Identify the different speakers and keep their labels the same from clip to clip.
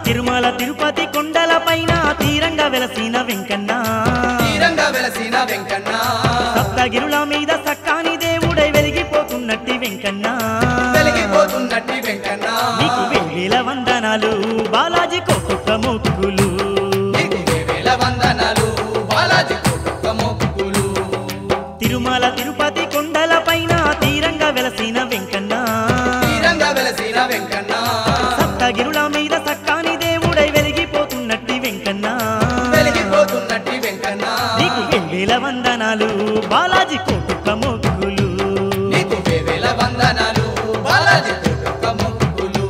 Speaker 1: తిరుమల తిరుపతి కొండల పైన తీరంగా వెలసిన వెంకన్న
Speaker 2: తీరంగా వెలసిన వెంకన్న
Speaker 1: సప్తగిరుల మీద సక్కాని దేవుడై వెలిగిపోతున్నట్టి వెంకన్న
Speaker 2: వెలిగిపోతున్నట్టి వెంకన్న
Speaker 1: నీకు వేల వందనాలు బాలాజీ కోటుక్క మొక్కులు
Speaker 2: నీకు వేవేల వందనాలు బాలాజీ కోటొక్క మొక్కులు
Speaker 1: తిరుమల తిరుపతి కొండల పైన తీరంగా వెలసిన వెంకన్న
Speaker 2: తీరంగా వెలసిన వెంకన్న
Speaker 1: సప్తగిరుల మీద సక్కాని దేవుడై వెలిగిపోతున్నట్టి వెంకన్న
Speaker 2: వెలిగిపోతున్నట్టి వెంకన్న
Speaker 1: నీకు వేల వందనాలు బాలాజీ కోటుక్క మొక్కులు
Speaker 2: నీకు వేవేల వందనాలు బాలాజీ కోటొక్క మొక్కులు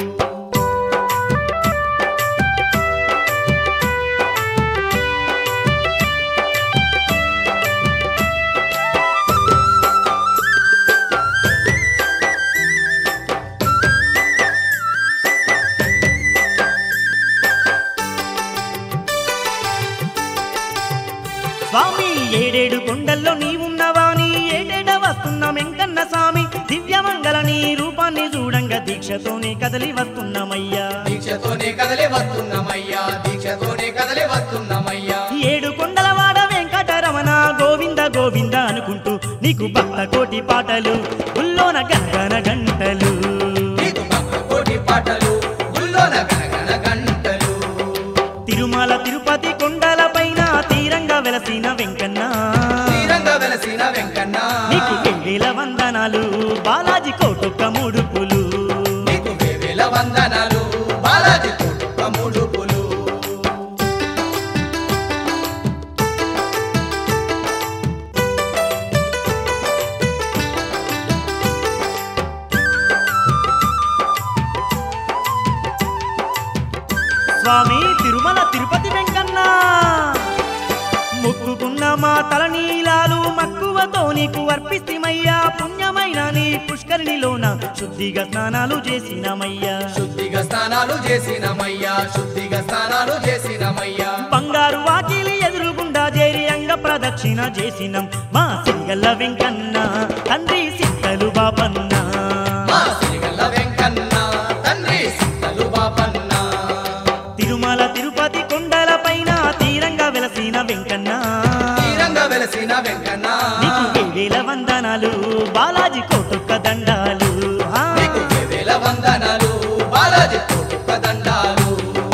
Speaker 1: స్వామి ఏడేడు కొండల్లో నీవున్నవాని ఏడేడ వస్తున్న వెంకన్న స్వామి దివ్యమంగళ నీ రూపాన్ని చూడంగా దీక్షతోనే కదలి వస్తున్నామయ్యా
Speaker 2: దీక్షతోనే కదలి వస్తున్నామయ్యా దీక్షతోనే కదలి వస్తున్నామయ్యా
Speaker 1: ఏడు కొండల వాడ వెంకటరమణ గోవింద గోవింద అనుకుంటూ నీకు భక్త కోటి పాటలు ఉల్లోన గంగన గంటలు
Speaker 2: నీకు భక్త కోటి పాటలు గుల్లోన గణగణ గంటలు
Speaker 1: తిరుమల తిరుపతి కొండల పైన తీరంగా వెలసిన వెంకన్న
Speaker 2: తీరంగా వెలసిన వెంకన్న
Speaker 1: నీకు వేల వందనాలు బాలాజీ కోటొక్క ముడుపులు
Speaker 2: నీకు వేవేల వందనాలు బాలాజీ కోటొక్క ముడుపులు
Speaker 1: స్వామి తిరుమల తిరుపతి వెంకన్న మొక్కుకున్న మా తలనీలాలు మక్కువతో నీకు అర్పిstiమయ్యా పుణ్యమైన నీ పుష్కరిణిలోన శుద్ధిగా స్నానాలు చేసినమయ్యా
Speaker 2: శుద్ధిగా స్నానాలు చేసినమయ్యా శుద్ధిగా స్నానాలు చేసినమయ్యా
Speaker 1: బంగారు వాకిలి ఎదురుగుండా చేరి అంగ ప్రదక్షిణ చేసినం మా సింగల్ల వెంకన్న తండ్రి సిద్ధలు బాపన్న
Speaker 2: మా సిరిగల్ల వెంకన్న తండ్రి సిద్ధలు బాపన్న
Speaker 1: తిరుమల తిరుపతి కొండల పైన తీరంగా వెలసిన వెంకన్న
Speaker 2: తీరంగా వెలసిన వెంకన్న
Speaker 1: నీకు వేల వందనాలు బాలాజీ కోటొక్క దండాలు ఆ.
Speaker 2: నీకు వేవేల వందనాలు బాలాజీ కోటొక్క దండాలు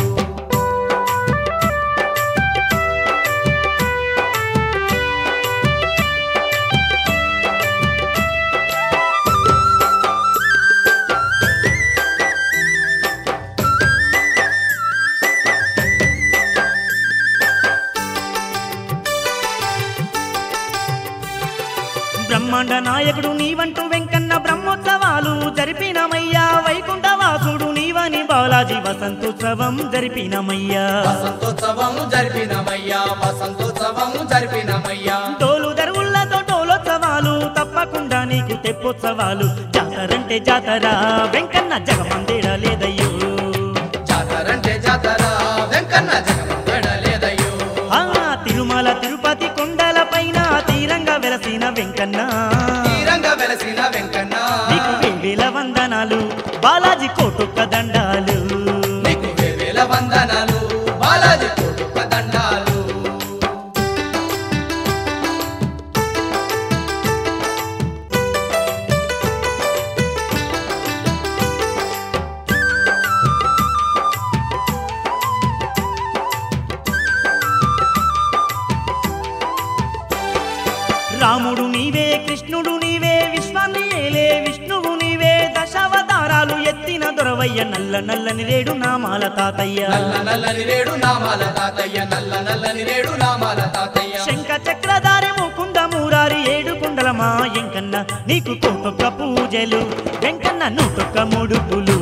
Speaker 1: బ్రహ్మాండ నాయకుడు నీవంటూ వెంకన్న బ్రహ్మోత్సవాలు జరిపినమయ్యా వైకుంఠవాసుడు నీవని బాలాజీ వసంతోత్సవం జరిపినమయ్యా
Speaker 2: వసంతోత్సవం జరిపినమయ్యా వసంతోత్సవం జరిపినమయ్యా
Speaker 1: టోలు దరువులతో టోలోత్సవాలు తప్పకుండా నీకు తెప్పోత్సవాలు జాతరంటే జాతర వెంకన్న జగమందేడ లేదయ్యో
Speaker 2: జాతరంటే జాతర వెంకన్న జగమంగడ లేదయ్యో
Speaker 1: ఆ తిరుమల తిరుపతి కొండల పైన తీరంగా వెలసిన వెంకన్న
Speaker 2: తీరంగా వెలసిన వెంకన్న
Speaker 1: నీకు వేల వందనాలు బాలాజీ కోటొక్క దండాలు
Speaker 2: నీకు వేవేల వందనాలు బాలాజీ కోటొక్క దండాలు
Speaker 1: రాముడు నీవే కృష్ణుడు నీవే విశ్వాన్ని ఏలే విష్ణువు నీవే దశావతారాలు ఎత్తిన దొరవయ్య నల్ల నల్లని రేడు నామాల తాతయ్య
Speaker 2: నల్ల నల్లని రేడు నామాల తాతయ్య నల్ల నల్లని రేడు నామాల తాతయ్య
Speaker 1: శంఖ చక్రధారి ముకుంద మూరారి ఏడు కుండల మా ఎంకన్న నీకు కోటొక్క పూజలు వెంకన్న నూటొక్క ముడుపులు